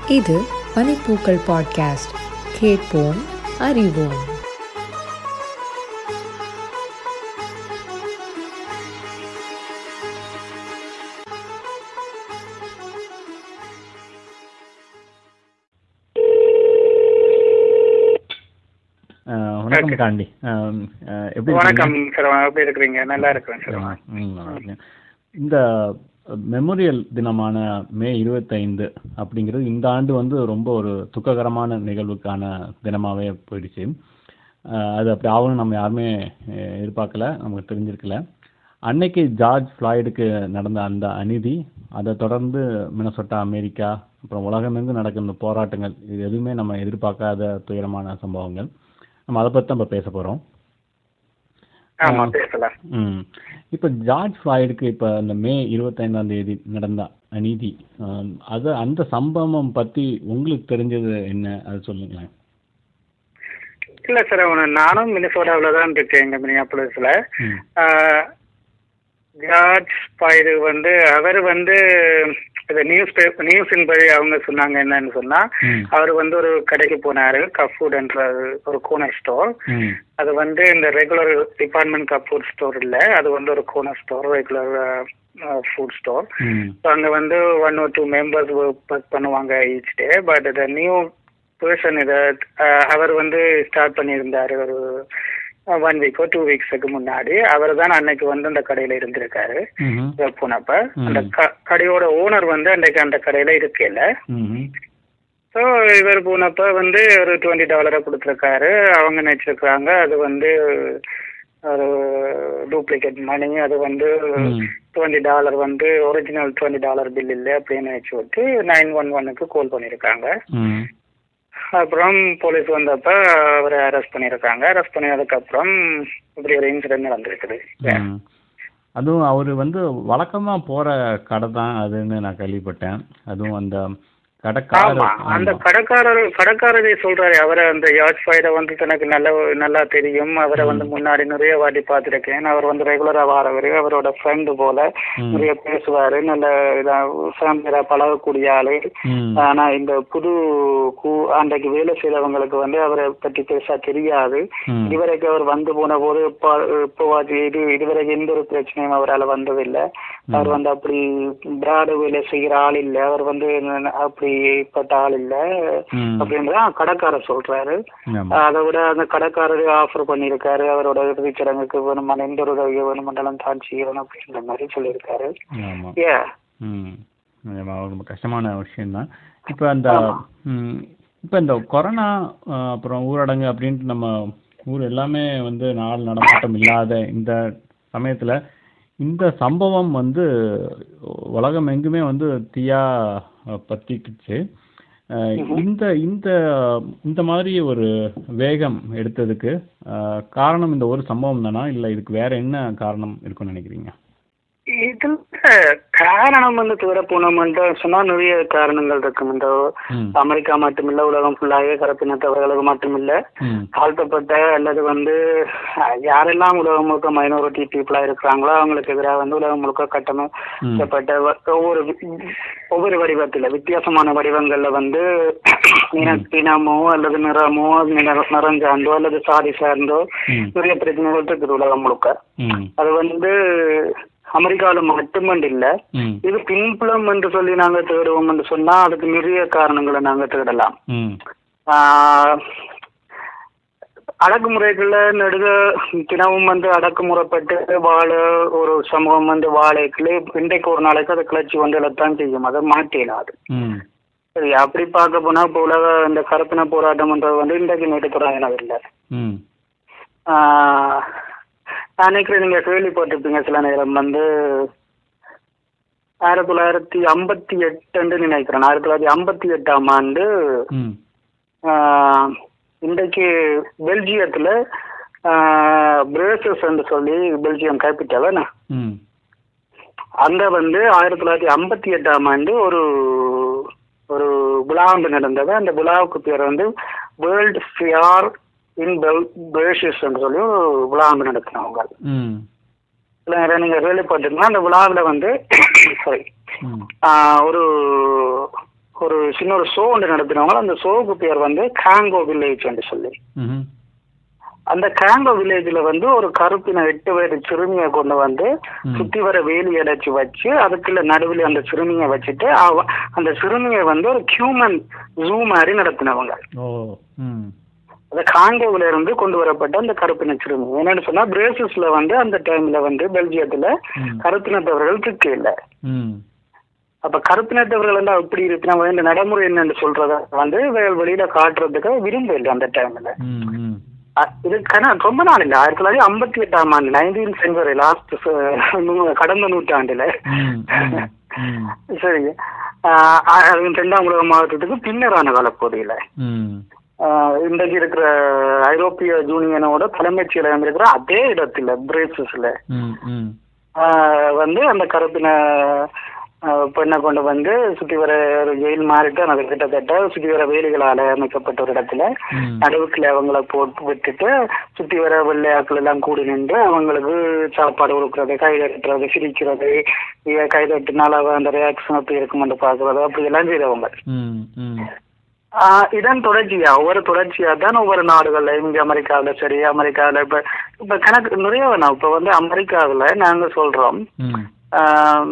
இது பனிப்பூக்கள் பாட்காஸ்ட் கேட்போம் அறிவோம் அஹ் வணக்கம் காண்டி அஹ் அஹ் எப்படி வணக்கம் சார் எப்படி இருக்கிறீங்க நல்லா இருக்கிறேன் சார் இருக்கீங்க? ம், நல்லா இருக்கேன். இந்த மெமோரியல் தினமான மே இருபத்தைந்து அப்படிங்கிறது இந்த ஆண்டு வந்து ரொம்ப ஒரு துக்ககரமான நிகழ்வுக்கான தினமாகவே போயிடுச்சு அஹ் அது அப்படி ஆகணும் நம்ம யாருமே அஹ் எதிர்பார்க்கல நமக்கு தெரிஞ்சிருக்கல அன்னைக்கு ஜார்ஜ் ஃப்ளாய்டுக்கு நடந்த அந்த அநீதி அதை தொடர்ந்து மினசொட்டா அமெரிக்கா அப்புறம் உலகமெங்கும் நடக்கிற இந்த போராட்டங்கள் இது எதுவுமே நம்ம எதிர்பார்க்காத துயரமான சம்பவங்கள் நம்ம அதை பற்றி தான் இப்போ பேச போகிறோம் ஆமா பேசலாம் ம் இப்போ ஜார்ஜ் ஃப்ளாய்டுக்கு இப்போ அந்த மே இருபத்தைந்தாம் தேதி நடந்த அநீதி ஆம், அது அந்த சம்பவம் பற்றி உங்களுக்கு தெரிஞ்சது என்ன அது சொல்லுங்களேன் இல்ல சார் அவனு நானும் மினிசோடாவில் தான் இருக்கேன் எங்க மினியாப்புலஸ்ல ம் ஜார்ஜ் பாய்டு வந்து அவர் வந்து இது நியூஸ் பேப்பர் நியூஸின் படி அவங்க சொன்னாங்க என்னன்னு சொன்னா ம் அவர் வந்து ஒரு கடைக்கு போனாரு கஃபுட் என்ற ஒரு கோனர் ஸ்டோர் ம் அது வந்து இந்த ரெகுலர் டிபார்ட்மெண்ட் கஃபுட் ஸ்டோர் இல்ல அது வந்து ஒரு corner store regular food store hmm so அங்கே வந்து ஒன் ஒரு டூ மெம்பர்ஸ் ஒர்க் பண்ணுவாங்க each day but the new person இதை அவர் வந்து ஸ்டார்ட் பண்ணியிருந்தாரு ஒரு ஒன் வீக்கோ டூ வீக்ஸுக்கு முன்னாடி அவர் தான் அன்னைக்கு வந்து அந்த கடையில் இருந்திருக்காரு ம்ஹும். இவர் போனப்ப ம். அந்த க- கடையோட ஓனர் வந்து அன்னைக்கு அந்த கடையில் இருக்கல ம்ஹும். ஸோ இவர் போனப்ப வந்து ஒரு டுவெண்ட்டி டாலரை கொடுத்துருக்காரு அவங்க நினச்சிருக்காங்க அது வந்து ஒரு டூப்ளிகேட் மணி அது வந்து ம். டுவெண்ட்டி டாலர் வந்து ஒரிஜினல் டுவெண்ட்டி டாலர் பில் இல்லை அப்படின்னு நினச்சி விட்டு நைன் ஒன் ஒன்னுக்கு கால் பண்ணியிருக்காங்க ம். அப்புறம் போலீஸ் வந்தப்ப அவரை அரெஸ்ட் பண்ணியிருக்காங்க அரெஸ்ட் பண்ணதுக்கப்புறம் இப்படி ஒரு இன்சிடென்ட் நடந்திருக்குது ம். அதுவும் அவர் வந்து வழக்கமா போற கடை தான் அதுன்னு நான் கேள்விப்பட்டேன் அதுவும் அந்த கடைக்காரர் ஆமா அந்த ஆமா. கடைக்காரர் கடைக்காரரே சொல்றாரு அவரை அந்த யார்ட் ஃபைட வந்து தனக்கு நல்ல நல்லா தெரியும் அவரை வந்து முன்னாடி நிறைய வாட்டி பார்த்துருக்கேன் அவர் வந்து ரெகுலரா வாரவர் அவரோட ஃப்ரெண்டு போல ம். நிறைய பேசுவாரு நல்ல இதா ஃபேமிலியா பழகக்கூடிய ஆளு ம். ஆனா இந்த புது கூ அன்றைக்கு வேலை செய்தவங்களுக்கு வந்து அவரை பற்றி பெருசா தெரியாது ம். இதுவரைக்கும் அவர் வந்து போன போது இப்போவாச்சு இது இதுவரைக்கும் எந்த ஒரு பிரச்சனையும் அவரால் வந்ததில்லை அவர் வந்து அப்படி பிராடு வேலை செய்கிற ஆள் இல்லை அவர் வந்து என்ன- அப்படிப்பட்ட ஆள் இல்லை ம். அப்படின்றத கடைக்காரர் சொல்றாரு ஆமா. அதை விட அந்த கடைக்காரர் ஆஃபர் பண்ணியிருக்காரு அவரோட இறுதிச் சடங்குக்கு வேணுமான எந்த ஒரு உதவி வேணுமென்றாலும் தான் செய்யணும் அப்படின்ற மாதிரி சொல்லியிருக்காரு ஆமா ஏ ம் ஆமா, ரொம்ப கஷ்டமான விஷயம்தான் இப்போ அந்த ம், இப்போ இந்த கொரோனா அஹ், அப்புறம் ஊரடங்கு அப்படின்ட்டு நம்ம ஊர் எல்லாமே வந்து நாள் நடமாட்டம் இல்லாத இந்த சமயத்துல இந்த சம்பவம் வந்து உலகம் எங்குமே வந்து தீயா அஹ், பத்திக்கிச்சு அஹ், இந்த இந்த இந்த மாதிரி ஒரு வேகம் எடுத்ததுக்கு அஹ், காரணம் இந்த ஒரு சம்பவம் தானா இல்லை இதுக்கு வேற என்ன காரணம் இருக்கும்னு நினைக்கிறீங்க இதுல காரணம் வந்து தூர போனோம்னு சொன்னா நிறைய காரணங்கள் இருக்கும் இந்த ம் அமெரிக்கா மட்டுமில்ல உலகம் ஃபுல்லாகவே கருப்பினத்தவர்களுக்கு மட்டுமில்ல ம் தாழ்த்தப்பட்ட அல்லது வந்து அஹ், யாரெல்லாம் உலகம் முழுக்க மைனாரிட்டி பீப்புளா இருக்கிறாங்களோ அவங்களுக்கு எதிராக வந்து உலகம் முழுக்க கட்டமைக்கப்பட்ட வ- ஒவ்வொரு வி- ஒவ்வொரு வடிவத்தில் வித்தியாசமான வடிவங்கள்ல வந்து இன- இனமோ அல்லது நிறமோ நிற- நிறம் சார்ந்தோ அல்லது சாதி சார்ந்தோ ம் நிறைய பிரச்சனைகள் இருக்குது உலகம் முழுக்க ம் அது வந்து அமெரிக்காவில் மட்டுமண்டு இல்ல ம் இது பின்புலம் என்று சொல்லி நாங்க தேடுவோம் என்று சொன்னா அதுக்கு நிறைய காரணங்களை நாங்க தேடலாம் ம் ஆஹ் அடக்குமுறைகள்ல நெடுக தினமும் வந்து அடக்குமுறைப்பட்டு வாழ ஒரு சமூகம் வந்து வாழைக்குள்ளே இன்றைக்கு ஒரு நாளைக்கு அதை கிளர்ச்சி வந்து எழத்தான் செய்யும் அதை மாற்றிடாது ம் சரி அப்படி பார்க்க போனா இப்போ உலக இந்த கருப்பின போராட்டம்ன்றது வந்து இன்றைக்கு நேற்று தொடங்கினதில்லை ம் ஆஹ் நான் நினைக்கிறேன் நீங்க கேள்விப்பட்டிருப்பீங்க சில நேரம் வந்து ஆயிரத்தி தொள்ளாயிரத்தி ஐம்பத்தி எட்டுன்னு நினைக்கிறேன் ஆயிரத்தி தொள்ளாயிரத்தி ஐம்பத்தி எட்டாம் ஆண்டு ம் ஆஹ், இன்றைக்கு பெல்ஜியத்துல பிரேசஸ் என்று சொல்லி பெல்ஜியம் கேபிட்டல் ம் அங்க வந்து ஆயிரத்தி தொள்ளாயிரத்தி ஐம்பத்தி எட்டாம் ஆண்டு ஒரு ஒரு விழா ஒன்று நடந்தது அந்த விழாவுக்கு பேர் வந்து வேர்ல்டு ஃபியார் இன் பெல் பிரேஷஸ் என்று சொல்லி ஒரு விழா ஒன்று நடத்தினவங்க ம் இல்லை நீங்கள் கேள்விப்பட்டிருந்தா அந்த விழாவில் வந்து சாரி ம் ஒரு ஒரு சின்ன ஒரு ஷோ ஒன்று நடத்தினவங்க அந்த ஷோவுக்கு பேர் வந்து காங்கோ வில்லேஜ் என்று சொல்லி ம்ஹும். அந்த காங்கோ வில்லேஜ்ல வந்து ஒரு கருப்பின எட்டு வயது சிறுமியை கொண்டு வந்து ம். சுத்தி வர வேலி அடைச்சு வச்சு அதுக்குள்ள நடுவில் அந்த சிறுமியை வச்சுட்டு அவ அந்த சிறுமியை வந்து ஒரு ஹியூமன் ஜூ மாதிரி நடத்தினவங்க ஓ ம் அந்த காங்கோவில இருந்து கொண்டு வரப்பட்ட அந்த கருப்பின சிறுமி என்னன்னு சொன்னா பிரேசிஸ்ல வந்து அந்த டைம்ல வந்து பெல்ஜியத்துல ம். கருப்பினத்தவர்கள் திக்கு இல்லை ம் அப்ப கருப்பினத்தவர்கள் எல்லாம் எப்படி இருக்கு நம்ம இந்த நடைமுறை என்னன்னு சொல்றத வந்து வெ- வெளியில காட்டுறதுக்கு விரும்ப இல்லை அந்த டைம்ல ம் ம் அ- இதுக்கான ரொம்ப நாள் இல்லை ஆயிரத்தி தொள்ளாயிரத்தி ஐம்பத்தி எட்டாம் ஆண்டு நைன்டீன் செஞ்சுரி லாஸ்ட் கடந்த நூற்றாண்டுல ம், ம், ம். சரிங்க ஆஹ் அது ரெண்டாம் உலக மாவட்டத்துக்கு பின்னரான காலப்பகுதியில ம் ஆஹ் இன்றைக்கு இருக்கிற ஐரோப்பிய யூனியனோட தலைமைச் செயலகம் இருக்கிற அதே இடத்துல பிரேசஸ்ல ம் ம் ஆஹ் வந்து அந்த கருப்பின ஆஹ் பெண்ணை கொண்டு வந்து சுத்தி வர ஒரு ஜெயில் மாறிட்டு அது கிட்டத்தட்ட சுத்தி வர வேலிகளால அமைக்கப்பட்ட ஒரு இடத்துல ம். நடுவுக்குள்ள அவங்கள போட்டு விட்டுட்டு சுத்தி வர வெள்ளையாக்கள் எல்லாம் கூடி நின்று அவங்களுக்கு சாப்பாடு கொடுக்கறது கை தட்டுறது சிரிக்கிறது இவ கை தட்டினால அவ அந்த ரியாக்ஷன் அப்படி இருக்குமென்று பாக்குறது அப்படி எல்லாம் செய்தவங்க ம் ம் ஆஹ் இதன் தொடர்ச்சியா ஒவ்வொரு தொடர்ச்சியா தான் ஒவ்வொரு நாடுகள்ல இங்க அமெரிக்காவுல சரி அமெரிக்காவுல இப்ப இப்ப கணக்கு நிறைய வேணாம் இப்ப வந்து அமெரிக்காவுல நாங்க சொல்றோம் ம் ஆம்,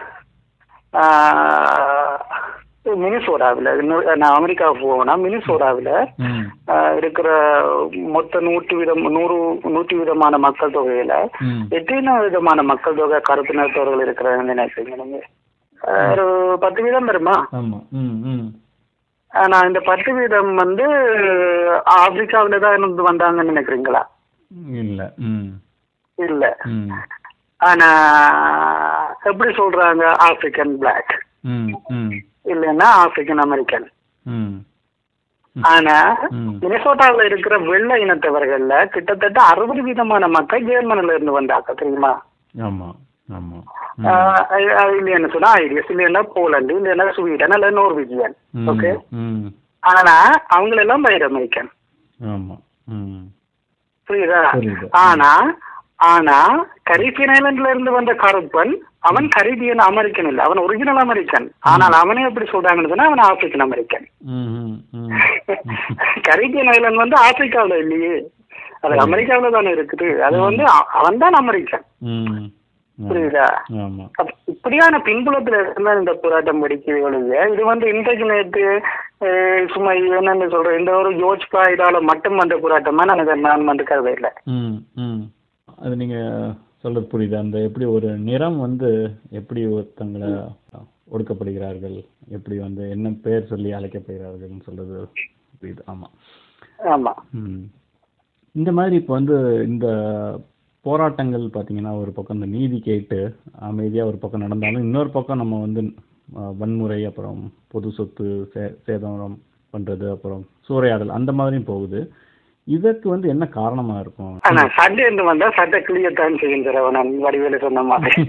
ஆஹ், மினிசோடாவில் இன்னொரு- நான் அமெரிக்காவுக்கு போவேன்னா மினிசோடாவில் ம் இருக்கிற மொத்த நூற்று விதம் நூறு நூற்றி விதமான மக்கள் தொகையில ம் எத்தனை விதமான மக்கள் தொகை கருப்பினத்தவர்கள் இருக்கிறாங்கன்னு நினைக்கிறீங்க நீங்க ஆஹ், ஒரு பத்து வீதம் வருமா ஆமாம் ம் ம் ஆனா இந்த பத்து வீதம் வந்து ஆப்பிரிக்காவில தான் இருந்து வந்தாங்கன்னு நினைக்கிறீங்களா இல்லை ம் இல்ல ம் ஆனா எப்படி சொல்றாங்க ஆப்பிரிக்கன் பிளாக் ம் ம் இல்லைன்னா ஆப்பிரிக்கன் அமெரிக்கன் ம் ஆனா ம். மினசோட்டாவில் இருக்கிற வெள்ளை இனத்தவர்கள்ல கிட்டத்தட்ட அறுபது விதமான மக்கள் ஜெர்மனில இருந்து வந்தாங்க தெரியுமா ஆமாம் ஆமாம் ஆஹ் அது- அது இல்லைன்னு சொன்னா ஐரிஸ் இல்லைன்னா போலந்து இல்லைன்னா ஸ்வீடன் இல்ல நோர்வீஜியன் ம் ஓகே ம் ஆனா அவங்களெல்லாம் பயிர் அமெரிக்கன் ஆமாம் ம் புரியுதா புரியுது. ஆனா ஆனா கரீபியன் ஐலண்ட்ல இருந்து வந்த கருப்பன் அவன் கரீபியன் அமெரிக்கன் இல்ல அவன் ஒரிஜினல் அமெரிக்கன் ஆனால் அவனே எப்படி சொல்றாங்கன்னு சொன்னா அவன் ஆப்பிரிக்கன் அமெரிக்கன் ம் ம் ம் கரீபியன் ஐலண்ட் வந்து ஆப்பிரிக்காவுல இல்லையே அது அமெரிக்காவுல தானே இருக்குது அது வந்து அவன் தான் அமெரிக்கன் ம் புரியுதா ஆமாம் அப்ப இப்படியான பின்புலத்துல இருந்தா இந்த போராட்டம் வெடிக்குது ஒழிய இது வந்து இன்றைக்கு நேற்று அஹ், சும்மா என்னன்னு சொல்றேன் இந்த ஒரு யோசிப்பா இதால மட்டும் வந்த போராட்டமா நான் இதை நான் வந்து கருத இல்லை ம் ம் அது நீங்கள் சொல்றது புரியுது அந்த எப்படி ஒரு நிறம் வந்து எப்படி ஒருத்தங்களை ஒடுக்கப்படுகிறார்கள் எப்படி வந்து என்ன பேர் சொல்லி அழைக்கப்படுகிறார்கள்னு சொல்றது புரியுது ஆமாம் ஆமா ம். இந்த மாதிரி இப்போ வந்து இந்த போராட்டங்கள் பார்த்தீங்கன்னா ஒரு பக்கம் இந்த நீதி கேட்டு அமைதியாக ஒரு பக்கம் நடந்தாலும் இன்னொரு பக்கம் நம்ம வந்து அஹ், வன்முறை அப்புறம் பொது சொத்து சே சேதம் பண்ணுறது அப்புறம் சூறையாடல் அந்த மாதிரியும் போகுது இதற்கு வந்து என்ன காரணமாக இருக்கும் ஆனா சண்டை என்று வந்தா சட்டை கிளியத்தான் செய்யும் தரவ நான் வடிவேலு சொன்ன மாதிரி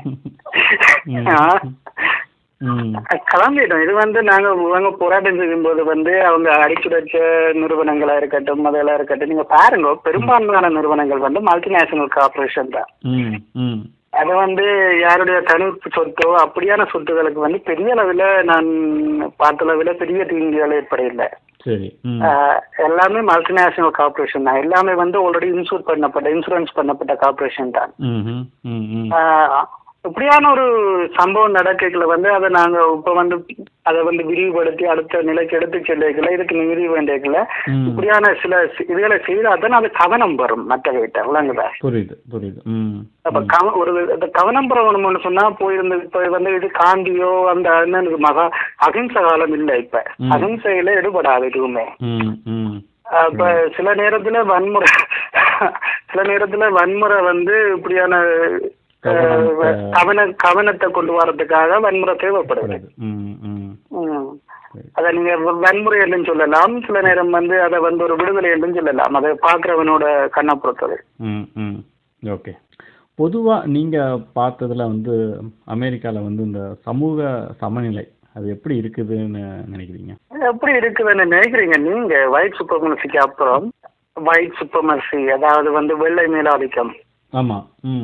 ம். ஆ. ம் கிளம்பிட்டோம் இது வந்து நாங்க இவங்க போராட்டம் செய்யும்போது வந்து அவங்க அடிச்சுடைச்ச நிறுவனங்களா இருக்கட்டும் அதெல்லாம் இருக்கட்டும் நீங்க பாருங்க பெரும்பான்மையான நிறுவனங்கள் வந்து மல்டிநேஷனல் கார்பரேஷன் தான் ம் ம் அது வந்து யாருடைய தனி சொத்தோ அப்படியான சொத்துகளுக்கு வந்து பெரிய அளவில் நான் பார்த்த அளவில் பெரிய தீங்குகள் ஏற்படையில்லை சரி ம் ஆஹ் எல்லாமே மல்டிநேஷனல் கார்பரேஷன் தான் எல்லாமே வந்து ஆல்ரெடி இன்சூர் பண்ணப்பட்ட இன்சூரன்ஸ் பண்ணப்பட்ட கார்பரேஷன் தான் ம் ம் ம் ம் ஆஹ் இப்படியான ஒரு சம்பவம் நடக்கல வந்து அதை நாங்க இப்ப வந்து அதை வந்து விரிவுபடுத்தி அடுத்த நிலைக்கு எடுத்து செல்லல இதுக்கு நீதி வேண்டியதுல ம். இப்படியான சில சி- இதுகளை செய்தா தான் அது கவனம் வரும் மற்றவர்கிட்ட விளங்குதா புரியுது புரியுது ம் அப்ப கவ ஒரு அந்த கவனம் பெறணும்னு சொன்னா போயிருந்து இப்ப வந்து இது காந்தியோ அந்த அண்ணனுக்கு மகா அகிம்சை காலம் இல்ல இப்ப ம். அகிம்சையில ஈடுபடாது எதுவுமே ம் ம் அப்ப சில நேரத்துல வன்முறை சில நேரத்துல வன்முறை வந்து இப்படியான அஹ், கவனத்தை- கவன கவனத்தை கொண்டு வரதுக்காக வன்முறை தேவைப்படுது புரியுது ம் ம் ம். அத நீங்க வ- வன்முறை என்றும் சொல்லலாம் சில நேரம் வந்து அதை வந்து ஒரு விடுதலை என்றும் சொல்லலாம் அதை பாக்குறவனோட கண்ணை பொறுத்தது ம் ம் ஓகே பொதுவாக நீங்கள் பார்த்ததுல வந்து அமெரிக்காவில் வந்து இந்த சமூக சமநிலை அது எப்படி இருக்குதுன்னு நினைக்கிறீங்க எப்படி இருக்குதுன்னு நினைக்கிறீங்க நீங்க ஒயிட் சுப்பமசிக்கு அப்புறம் ஒயிட் சுப்பமசி அதாவது வந்து வெள்ளை மேலாதிக்கம் ஆமாம் ம்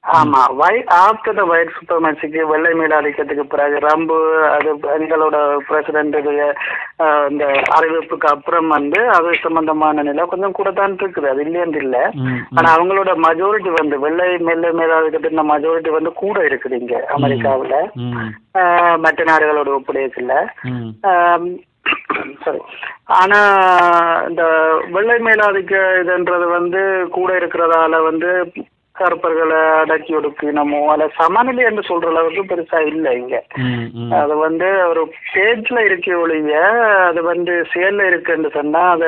ஆமா வை ஆஃப்டர் த ஒயிட் சுப்பர்மேசிக்கு வெள்ளை மேலாதிக்கத்துக்கு பிறகு ரம்பு அது எங்களோட பிரசிடென்ட் இந்த அறிவிப்புக்கு அப்புறம் வந்து அது சம்பந்தமான நிலை கொஞ்சம் கூட தான் இருக்குது அது இல்லைன்னு இல்ல ம், ஆனா அவங்களோட மெஜாரிட்டி வந்து வெள்ளை மெல்ல மேலாதிக்கத்தின் மெஜாரிட்டி வந்து கூட இருக்குது இங்க அமெரிக்காவுல ம், ஆஹ் மற்ற நாடுகளோட ஒப்படையத்துல ம், சரி ஆனா இந்த வெள்ளை மேலாதிக்க இதுன்றது வந்து கூட இருக்கிறதால வந்து கருப்பர்களை அடக்கி ஒடுக்கினமோ அல்ல சமநிலை என்று சொல்ற அளவுக்கு பெருசா இல்லை இங்க ம், ம். அது வந்து ஒரு பேஜ்ல இருக்க ஒழிய அது வந்து செயல்ல இருக்குன்னு சொன்னா அது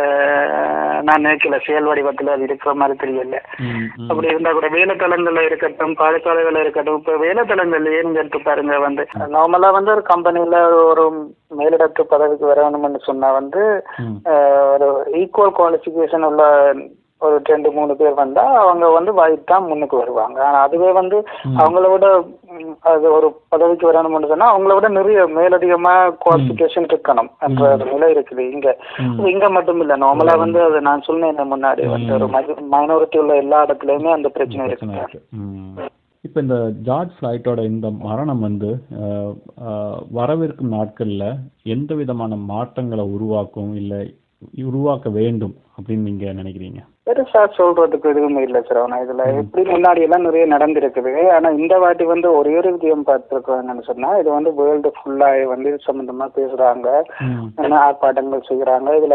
நான் நினைக்கல செயல் வடிவத்துல அது இருக்கிற மாதிரி தெரியல ம், ம். அப்படி இருந்தா கூட வேலைத்தளங்கள்ல இருக்கட்டும் பாடசாலைகள்ல இருக்கட்டும் இப்ப வேலைத்தளங்கள்லயே நீங்க எடுத்து பாருங்க வந்து நார்மலா வந்து ஒரு கம்பெனில ஒரு மேலிடத்து பதவிக்கு வரணும்னு சொன்னா வந்து ம். அஹ், ஒரு ஈக்குவல் குவாலிஃபிகேஷன் உள்ள ஒரு ரெண்டு மூணு பேர் வந்தா அவங்க வந்து வாய்ப்பு தான் முன்னுக்கு வருவாங்க ஆனா அதுவே வந்து அவங்கள விட ம், அது ஒரு பதவிக்கு வரணும்னு சொன்னா அவங்கள விட நிறைய மேலதிகமா குவாலிஃபிகேஷன் இருக்கணும் என்ற ஒரு நிலை இருக்குது இங்க ம். இது இங்க மட்டும் இல்ல நார்மலா வந்து அது நான் சொன்னேன் முன்னாடி வந்து ஒரு மைனாரிட்டி உள்ள எல்லா இடத்துலயுமே அந்த பிரச்சனை பிரச்சனை இருக்கு இருக்கு ம். இப்ப இந்த ஜார்ஜ் ஃபிளைட்டோட இந்த மரணம் வந்து அஹ், அஹ், வரவிருக்கும் நாட்கள்ல எந்த விதமான மாற்றங்களை உருவாக்கும் இல்ல உருவாக்க வேண்டும் அப்படின்னு நீங்க நினைக்கிறீங்க பெருசா சொல்றதுக்கு எதுவுமே இல்ல சார் இதுல எப்படி முன்னாடி எல்லாம் நிறைய நடந்திருக்குது ஆனா இந்த வாட்டி வந்து ஒரே ஒரு விஷயம் பார்த்துருக்காங்கன்னு சொன்னா இது வந்து வேர்ல்டு ஃபுல்லா வந்து இது சம்பந்தமா பேசுறாங்க ம். என்ன ஆர்ப்பாட்டங்கள் செய்யறாங்க இதுல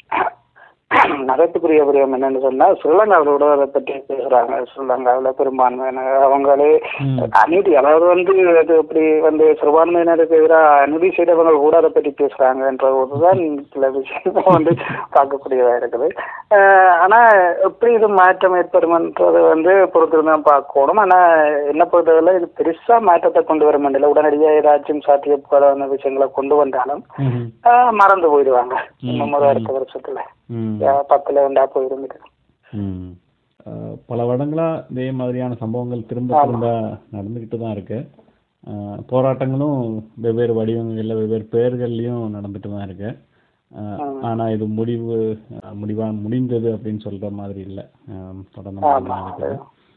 நகைப்புக்குரிய விடயம் என்னன்னு சொன்னா ஸ்ரீலங்காவோட அதை பற்றி பேசுறாங்க ஸ்ரீலங்காவுல பெரும்பான்மையினர் அவங்களே ம். அநீதி அதாவது வந்து அது இப்படி வந்து சிறுபான்மையினருக்கு எதிராக அநீதி செய்தவங்க கூட அதை பற்றி பேசுறாங்கன்ற ஒருதான் சில விஷயம் வந்து பார்க்கக்கூடியதா இருக்குது அஹ் ஆனா எப்படி இது மாற்றம் ஏற்படும்ன்றது வந்து பொறுத்திருந்து தான் பார்க்கணும் ஆனா என்ன பொறுத்தவரை இது பெருசா மாற்றத்தை கொண்டு வர முடியல உடனடியாக ஏதாச்சும் சாத்தியப்படாத விஷயங்களை கொண்டு வந்தாலும் ம். ஆஹ் மறந்து போயிடுவாங்க ம், இன்னும் ஒரு அடுத்த வருஷத்துல ம். ஆஹ் பத்துல ரெண்டா போயிருந்துட்டு ம். அஹ், பல வருடங்களா இதே மாதிரியான சம்பவங்கள் திரும்ப திரும்ப நடந்துகிட்டு தான் இருக்கு அஹ், போராட்டங்களும் வெவ்வேறு வடிவங்கள்ல வெவ்வேறு பெயர்கள்லயும் நடந்துட்டு தான் இருக்கு அஹ், ஆனா இது முடிவு அஹ், முடிவா முடிந்தது அப்படின்னு சொல்ற மாதிரி இல்லை தொடர்ந்து தான் இருக்குது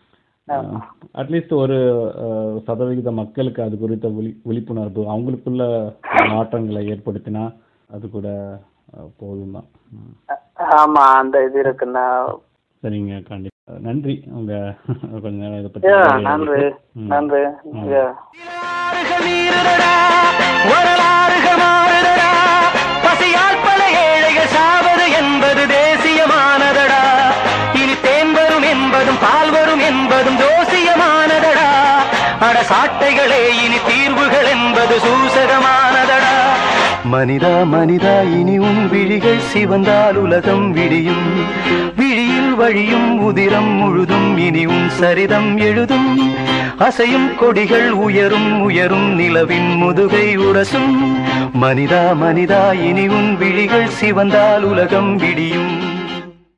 அட்லீஸ்ட் ஒரு அஹ், சதவிகித மக்களுக்கு அது குறித்த விழி விழிப்புணர்வு அவங்களுக்குள்ள மாற்றங்களை ஏற்படுத்தினா அது கூட அஹ், போதும் தான் ம். ஆமா அந்த இது இருக்குன்னா சரிங்க கண்டிப்பா நன்றி உங்க கொஞ்ச நேரம் இதை பத்தி Yeah, நிறைய நன்றி ம். நன்றி Yeah. வரலாறுகள் மீறுதடா வரலாறுகள் மாறுதடா பசியால் பல ஏழைகள் சாவது என்பது தேசியமானதடா இனி தேன் வரும் என்பதும் பால் வரும் என்பதும் ஜோசியமானதடா அட சாட்டைகளே இனி தீர்வுகள் என்பது சூசகமானதடா மனிதா மனிதா இனி உன் விழிகள் சிவந்தால் உலகம் விடியும் விழியில் வழியும் உதிரம் முழுதும் இனி உன் சரிதம் எழுதும் அசையும் கொடிகள் உயரும் உயரும் நிலவின் முதுகை உரசும் மனிதா மனிதா இனி உன் விழிகள் சிவந்தால் உலகம் விடியும்